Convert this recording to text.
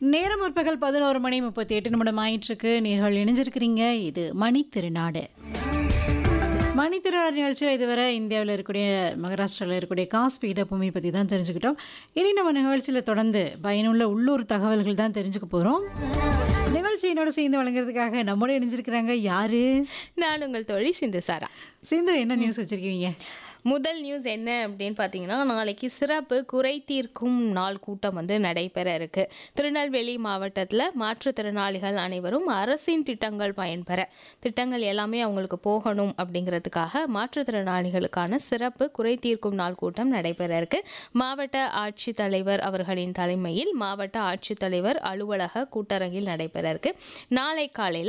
நேரம் முற்பகல் பதினோரு மணி முப்பத்தி எட்டு நிமிடம் ஆயிட்டிருக்கு நேர்கள் இணைஞ்சிருக்கிறீங்க இது மணி திருநாடு மணி திருநாடு நிகழ்ச்சியில் இதுவரை இந்தியாவில் இருக்கக்கூடிய மகாராஷ்டிராவில் இருக்கக்கூடிய காஸ் பீடபூமி பற்றி தான் தெரிஞ்சுக்கிட்டோம் இனி நம்ம நிகழ்ச்சியில் தொடர்ந்து பயனுள்ள உள்ளூர் தகவல்கள் தான் தெரிஞ்சுக்க போகிறோம் நிகழ்ச்சியினோட சேர்ந்து வழங்குறதுக்காக நம்மளோட இணைஞ்சிருக்கிறாங்க யாரு நான் உங்கள் தோழி சிந்து சாரா சேர்ந்து என்ன நியூஸ் வச்சிருக்கீங்க முதல் நியூஸ் என்ன அப்படின்னு பார்த்தீங்கன்னா நாளைக்கு சிறப்பு குறை தீர்க்கும் நாள் கூட்டம் வந்து நடைபெற இருக்கு திருநெல்வேலி மாவட்டத்தில் மாற்றுத்திறனாளிகள் அனைவரும் அரசின் திட்டங்கள் பயன்பெற திட்டங்கள் எல்லாமே அவங்களுக்கு போகணும் அப்படிங்கிறதுக்காக மாற்றுத்திறனாளிகளுக்கான சிறப்பு குறை தீர்க்கும் நாள் கூட்டம் நடைபெற இருக்கு மாவட்ட ஆட்சித்தலைவர் அவர்களின் தலைமையில் மாவட்ட ஆட்சித்தலைவர் அலுவலக கூட்டரங்கில் நடைபெற இருக்கு நாளை காலையில்